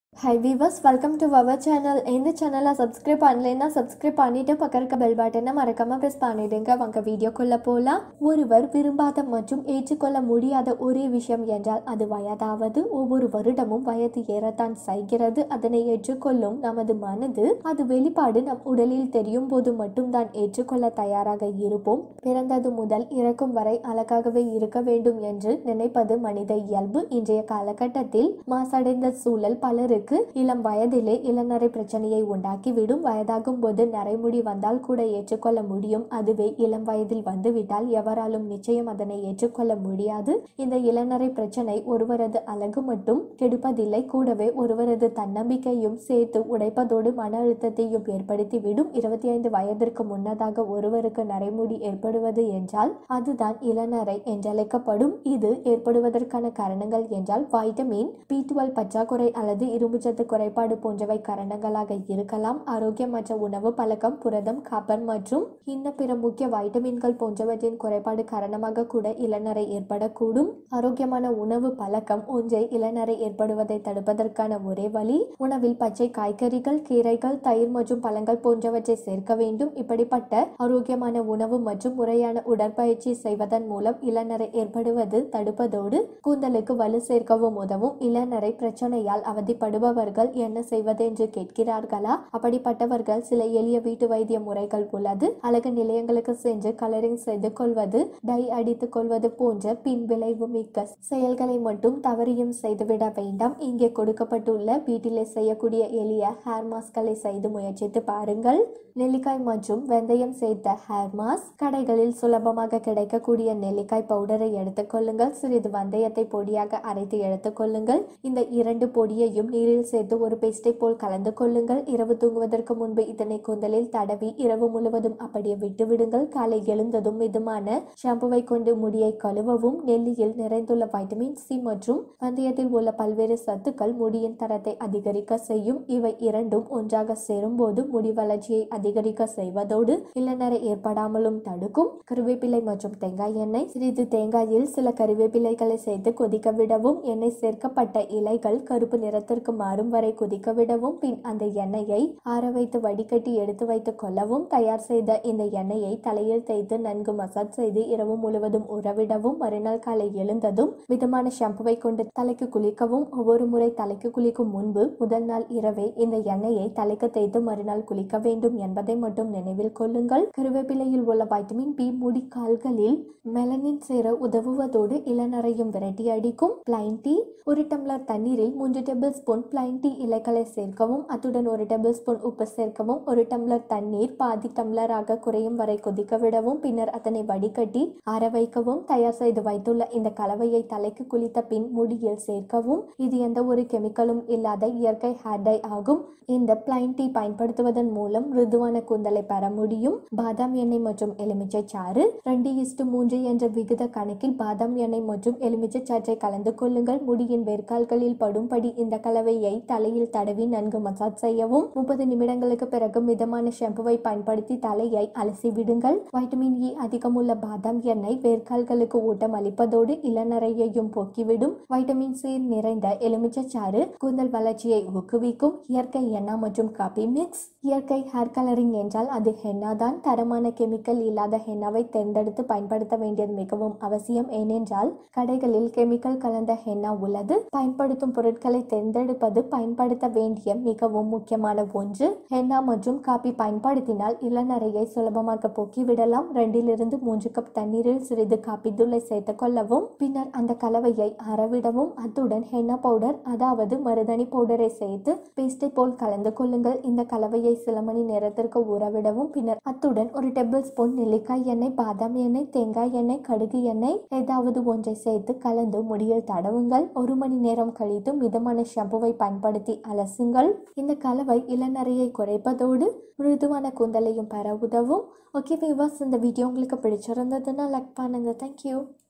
high viewers welcome to our channel இந்த சேனலை subscribe பண்ணலைன்னா சப்ஸ்கிரைப் பண்ணிட்டு பக்கம் இருக்க பெல் பட்டனை மறக்காம ப்ரெஸ் பண்ணிடுங்க வாங்க வீடியோக்குள்ள போகலாம் ஒருவர் விரும்பாத மற்றும் ஏற்றுக்கொள்ள முடியாத ஒரே விஷயம் என்றால் அது வயதாவது ஒவ்வொரு வருடமும் வயது ஏறத்தான் செய்கிறது அதனை ஏற்றுக்கொள்ளும் நமது மனது அது வெளிப்பாடு நம் உடலில் தெரியும் போது மட்டும்தான் ஏற்றுக்கொள்ள தயாராக இருப்போம் பிறந்தது முதல் இறக்கும் வரை அழகாகவே இருக்க வேண்டும் என்று நினைப்பது மனித இயல்பு இன்றைய காலகட்டத்தில் மாசடைந்த சூழல் பலருக்கு இளம் வயதிலே இளநரை பிரச்சனையை உண்டாக்கிவிடும் வயதாகும் போது நரைமுடி வந்தால் கூட ஏற்றுக்கொள்ள முடியும் அதுவே இளம் வயதில் வந்துவிட்டால் எவராலும் நிச்சயம் அதனை ஏற்றுக்கொள்ள முடியாது இந்த இளநரை பிரச்சனை ஒருவரது அழகு மட்டும் கெடுப்பதில்லை கூடவே ஒருவரது தன்னம்பிக்கையும் சேர்த்து உடைப்பதோடு மன அழுத்தத்தையும் ஏற்படுத்திவிடும் இருபத்தி ஐந்து வயதிற்கு முன்னதாக ஒருவருக்கு நரைமுடி ஏற்படுவது என்றால் அதுதான் இளநரை என்றழைக்கப்படும் இது ஏற்படுவதற்கான காரணங்கள் என்றால் வைட்டமின் பி டுவெல் பற்றாக்குறை அல்லது இரும்புச்சத்து குறைபாடு போன்றவை காரணங்களாக இருக்கலாம் ஆரோக்கியமற்ற உணவு பழக்கம் புரதம் காப்பர் மற்றும் இன்ன பிற முக்கிய வைட்டமின்கள் போன்றவற்றின் குறைபாடு காரணமாக கூட இளநரை ஏற்படக்கூடும் ஆரோக்கியமான உணவு பழக்கம் ஒன்றை இளநரை ஏற்படுவதை தடுப்பதற்கான ஒரே வழி உணவில் பச்சை காய்கறிகள் கீரைகள் தயிர் மற்றும் பழங்கள் போன்றவற்றை சேர்க்க வேண்டும் இப்படிப்பட்ட ஆரோக்கியமான உணவு மற்றும் முறையான உடற்பயிற்சி செய்வதன் மூலம் இளநரை ஏற்படுவது தடுப்பதோடு கூந்தலுக்கு வலு சேர்க்கவும் உதவும் இளநரை பிரச்சனையால் அவதிப்படுபவர்கள் என்ன செய்வது என்று கேட்கிறார்களா அப்படிப்பட்டவர்கள் சில எளிய வீட்டு வைத்திய முறைகள் உள்ளது அழகு நிலையங்களுக்கு சென்று கலரிங் செய்து கொள்வது டை அடித்துக் கொள்வது போன்ற பின் விளைவு மிக்க செயல்களை மட்டும் தவறியும் செய்துவிட வேண்டாம் இங்கே கொடுக்கப்பட்டுள்ள வீட்டிலே செய்யக்கூடிய எளிய ஹேர் மாஸ்களை செய்து முயற்சித்து பாருங்கள் நெல்லிக்காய் மற்றும் வெந்தயம் சேர்த்த ஹேர் மாஸ்க் கடைகளில் சுலபமாக கிடைக்கக்கூடிய நெல்லிக்காய் பவுடரை எடுத்துக்கொள்ளுங்கள் சிறிது வெந்தயத்தை பொடியாக அரைத்து எடுத்துக்கொள்ளுங்கள் இந்த இரண்டு பொடியையும் நீரில் சேர்த்து ஒரு பேஸ்டை போல் கலந்து கொள்ளுங்கள் இரவு தூங்குவதற்கு முன்பு இதனை கூந்தலில் தடவி இரவு முழுவதும் அப்படியே விட்டுவிடுங்கள் காலை எழுந்ததும் மிதமான ஷாம்புவை கொண்டு முடியை கழுவவும் நெல்லியில் நிறைந்துள்ள வைட்டமின் சி மற்றும் வெந்தயத்தில் உள்ள பல்வேறு சத்துக்கள் முடியின் தரத்தை அதிகரிக்க செய்யும் இவை இரண்டும் ஒன்றாக சேரும்போது முடி வளர்ச்சியை அதிகரிக்க செய்வதோடு இளநரை ஏற்படாமலும் தடுக்கும் கருவேப்பிலை மற்றும் தேங்காய் எண்ணெய் சிறிது தேங்காயில் சில கருவேப்பிலைகளை சேர்த்து கொதிக்க விடவும் எண்ணெய் சேர்க்கப்பட்ட இலைகள் கருப்பு நிறத்திற்கு மாறும் வரை கொதிக்க விடவும் பின் அந்த எண்ணெயை ஆற வைத்து வடிகட்டி எடுத்து வைத்துக் கொள்ளவும் தயார் செய்த இந்த எண்ணெயை தலையில் தேய்த்து நன்கு மசாஜ் செய்து இரவு முழுவதும் உறவிடவும் மறுநாள் காலை எழுந்ததும் மிதமான ஷாம்புவை கொண்டு தலைக்கு குளிக்கவும் ஒவ்வொரு முறை தலைக்கு குளிக்கும் முன்பு முதல் நாள் இரவே இந்த எண்ணெயை தலைக்கு தேய்த்து மறுநாள் குளிக்க வேண்டும் என்பதை மட்டும் நினைவில் கொள்ளுங்கள் கருவேப்பிலையில் உள்ள வைட்டமின் பி முடி கால்களில் மெலனின் சேர உதவுவதோடு இளநரையும் விரட்டி அடிக்கும் பிளைன் டீ ஒரு டம்ளர் தண்ணீரில் மூன்று டேபிள் ஸ்பூன் பிளைன் டீ இலைகளை சேர்க்கவும் அத்துடன் ஒரு டேபிள் ஸ்பூன் உப்பு சேர்க்கவும் ஒரு டம்ளர் தண்ணீர் பாதி டம்ளராக குறையும் வரை கொதிக்க விடவும் பின்னர் அதனை வடிகட்டி ஆற வைக்கவும் தயார் செய்து வைத்துள்ள இந்த கலவையை தலைக்கு குளித்த பின் முடியில் சேர்க்கவும் இது எந்த ஒரு கெமிக்கலும் இல்லாத இயற்கை ஹேர் டை ஆகும் இந்த பிளைன் டீ பயன்படுத்துவதன் மூலம் மிருதுவான கூந்தலை பெற முடியும் பாதாம் எண்ணெய் மற்றும் எலுமிச்சை சாறு ரெண்டு இஸ்டு மூன்று என்ற விகித கணக்கில் பாதாம் எண்ணெய் மற்றும் எலுமிச்சை சாற்றை கலந்து கொள்ளுங்கள் முடியின் வேர்க்கால்களில் படும்படி இந்த கலவையை தலையில் தடவி நன்கு மசாஜ் செய்யவும் முப்பது நிமிடங்களுக்கு பிறகு மிதமான ஷாம்புவை பயன்படுத்தி தலையை அலசி விடுங்கள் வைட்டமின் இ அதிகமுள்ள பாதாம் எண்ணெய் வேர்க்கால்களுக்கு ஊட்டம் அளிப்பதோடு இளநரையையும் போக்கிவிடும் வைட்டமின் சி நிறைந்த எலுமிச்சை சாறு கூந்தல் வளர்ச்சியை ஊக்குவிக்கும் இயற்கை எண்ணெய் மற்றும் காபி மிக்ஸ் இயற்கை ஹேர் கலரிங் என்றால் அது ஹென்னா தான் தரமான கெமிக்கல் இல்லாத ஹென்னாவை தேர்ந்தெடுத்து பயன்படுத்த வேண்டியது மிகவும் அவசியம் ஏனென்றால் கடைகளில் கெமிக்கல் கலந்த ஹென்னா உள்ளது பயன்படுத்தும் பொருட்களை தேர்ந்தெடுப்பது பயன்படுத்த வேண்டிய மிகவும் முக்கியமான ஒன்று ஹென்னா மற்றும் காபி பயன்படுத்தினால் இளநரையை சுலபமாக போக்கிவிடலாம் ரெண்டிலிருந்து மூன்று கப் தண்ணீரில் சிறிது காபி தூளை சேர்த்துக் கொள்ளவும் பின்னர் அந்த கலவையை அறவிடவும் அத்துடன் ஹென்னா பவுடர் அதாவது மருதாணி பவுடரை சேர்த்து பேஸ்டை போல் கலந்து கொள்ளுங்கள் இந்த கலவையை சில மணி நேரத்திற்கு ஊறவிடவும் பின்னர் அத்துடன் ஒரு டேபிள் ஸ்பூன் நெல்லிக்காய் எண்ணெய் பாதாம் எண்ணெய் தேங்காய் எண்ணெய் கடுகு எண்ணெய் ஏதாவது ஒன்றை சேர்த்து கலந்து முடியில் தடவுங்கள் ஒரு மணி நேரம் கழித்து மிதமான ஷாம்புவை பயன்படுத்தி அலசுங்கள் இந்த கலவை இளநரையை குறைப்பதோடு மிருதுவான கூந்தலையும் பெற உதவும் ஓகே விவாஸ் இந்த வீடியோ உங்களுக்கு பிடிச்சிருந்ததுன்னா லைக் பண்ணுங்க தேங்க்யூ